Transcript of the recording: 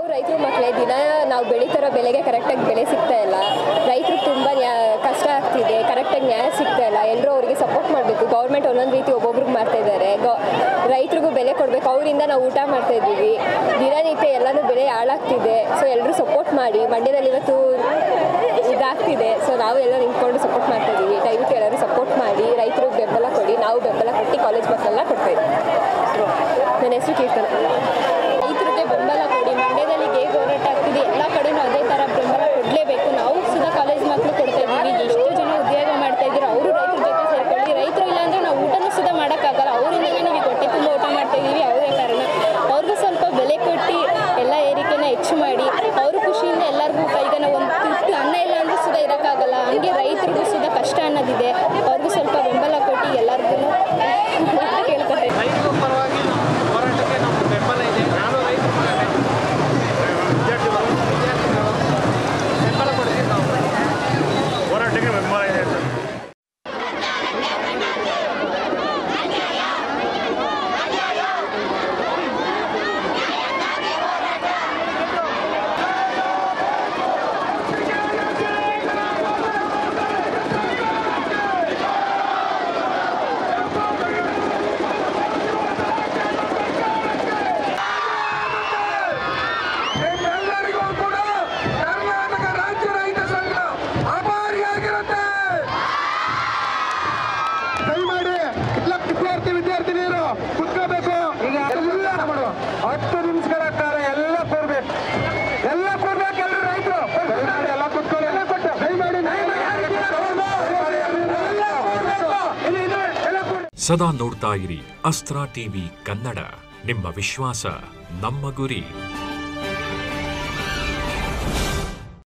ನಾವು ರೈತರು ಮಕ್ಕಳೇ ದಿನ ನಾವು ಬೆಳೀತಿರೋ ಬೆಲೆಗೆ ಕರೆಕ್ಟಾಗಿ ಬೆಲೆ ಸಿಗ್ತಾ ಇಲ್ಲ ರೈತರಿಗೆ ತುಂಬ ಕಷ್ಟ ಆಗ್ತಿದೆ ಕರೆಕ್ಟಾಗಿ ನ್ಯಾಯ ಸಿಗ್ತಾ ಇಲ್ಲ ಎಲ್ಲರೂ ಅವರಿಗೆ ಸಪೋರ್ಟ್ ಮಾಡಬೇಕು ಗೌರ್ಮೆಂಟ್ ಒಂದೊಂದು ರೀತಿ ಒಬ್ಬೊಬ್ರಿಗೆ ಮಾಡ್ತಾ ಇದ್ದಾರೆ ಗೌ ರೈತರಿಗೂ ಬೆಲೆ ಕೊಡಬೇಕು ಅವರಿಂದ ನಾವು ಊಟ ಮಾಡ್ತಾ ಇದ್ದೀವಿ ದಿನನಿತ್ಯ ಎಲ್ಲನೂ ಬೆಲೆ ಹಾಳಾಗ್ತಿದೆ ಸೊ ಎಲ್ಲರೂ ಸಪೋರ್ಟ್ ಮಾಡಿ ಮಂಡ್ಯದಲ್ಲಿ ಇವತ್ತು ಇದಾಗ್ತಿದೆ ಸೊ ನಾವು ಎಲ್ಲ ನಿಂತ್ಕೊಂಡು ಸಪೋರ್ಟ್ ಮಾಡ್ತಾ ಇದ್ದೀವಿ ದಯವಿಟ್ಟು ಎಲ್ಲರೂ ಸಪೋರ್ಟ್ ಮಾಡಿ ರೈತರಿಗೆ ಬೆಂಬಲ ಕೊಡಿ ನಾವು ಬೆಂಬಲ ಕೊಟ್ಟು ಕಾಲೇಜ್ ಮಕ್ಕಳೆಲ್ಲ ಕೊಡ್ತಾ ಇದ್ದೀವಿ ನನ್ನ ಹೆಸರು ಕೀರ್ತನ ರೈತರಿಗೆ ಬೆಂಬಲ ಕೊಡಿ ಮಂಡ್ಯದಲ್ಲಿ ಹೇಗೆ ಹೋರಾಟ ಆಗ್ತಿದೆ ಎಲ್ಲ ಕಡೆನೂ ಅದೇ ಥರ ಬೆಂಬಲ ಕೊಡಲೇಬೇಕು ನಾವು ಸುಧಾ ಕಾಲೇಜ್ ಮಕ್ಕಳು ಕೊಡ್ತಾ ಇದ್ದೀವಿ ಎಷ್ಟು ಜನ ಉದ್ಯೋಗ ಮಾಡ್ತಾ ಇದ್ದೀರೋ ಅವರು ರೈತರ ಜೊತೆ ಸೇರ್ಕೊಳ್ಳಿ ರೈತರು ಇಲ್ಲಾಂದ್ರೆ ನಾವು ಊಟನೂ ಸುಧಾ ಮಾಡೋಕ್ಕಾಗಲ್ಲ ಅವರಿಂದಲೇ ನಾವು ಈಗ ಹೊಟ್ಟೆ ತುಂಬ ಊಟ ಮಾಡ್ತಾ ಇದ್ದೀವಿ ಅವರೇ ಕಾರಣ ಅವ್ರಿಗೂ ಸ್ವಲ್ಪ ಬೆಲೆ ಕೊಟ್ಟು ಎಲ್ಲ ಏರಿಕೆನ ಹೆಚ್ಚು ಮಾಡಿ ಅವರು ಖುಷಿಯಿಂದ ಎಲ್ಲರಿಗೂ ಈಗ ನಾವು ಒಂದು ತುತ್ತು ಅನ್ನ ಇಲ್ಲ ಅಂದ್ರೆ ಸುಧಾ ಇರೋಕ್ಕಾಗಲ್ಲ ಹಂಗೆ ರೈತರಿಗೂ ಸುಧಾ ಕಷ್ಟ ಅನ್ನೋದಿದೆ ಅವ್ರಿಗೂ ಸ್ವಲ್ಪ ಬೆಂಬಲ ಕೊಟ್ಟು ಎಲ್ಲರಿಗೂ ಕೇಳ್ಕೊತಾ ಇದ್ದೀನಿ. ರೈತರ ಪರವಾಗಿ ಹೋರಾಟಕ್ಕೆ ನಮ್ದು ಬೆಂಬಲ ಇದೆ ನಾನು ರೈತರ ಪರವಾಗಿ ವಿದ್ಯಾರ್ಥಿಗಳು ವಿದ್ಯಾರ್ಥಿಗಳು ಬೆಂಬಲ ಕೊಡ್ತೀವಿ ನಾವು ಹೋರಾಟಕ್ಕೆ ಬೆಂಬಲ ಇದೆ ಸರ್ ನಿಮ್ಮೆಲ್ಲರಿಗೂ ಕೂಡ ಕರ್ನಾಟಕ ರಾಜ್ಯ ರೈತ ಸಂಘ ಆಭಾರಿಯಾಗಿರುತ್ತೆ ದಯಮಾಡಿ ಎಲ್ಲ ವಿದ್ಯಾರ್ಥಿ ವಿದ್ಯಾರ್ಥಿನಿಯರು ಕುತ್ಕೋಬೇಕು ಈಗ ಎಲ್ಲ ಮಾಡು ಹತ್ತು ನಿಮಿಷಗಳ ಕಾಲ ಎಲ್ಲ ಕೂರ್ಬೇಕು ಎಲ್ಲ ಕೂರ್ಬೇಕು ಎಲ್ಲರೂ ರೈತರು ದಯಮಾಡಿ ಎಲ್ಲ ಕುತ್ಕೊಳ್ಳಿ ಎಲ್ಲ ಕೊಟ್ಟು ದಯಮಾಡಿ ಎಲ್ಲ ಕೂರ್ಬೇಕು. ಇದು ಇದು ಎಲ್ಲ ಕೂರ್ಬೇಕು. ಸದಾ ನೋಡ್ತಾ ಇರಿ ಅಸ್ತ್ರ ಟಿವಿ ಕನ್ನಡ ನಿಮ್ಮ ವಿಶ್ವಾಸ ನಮ್ಮ ಗುರಿ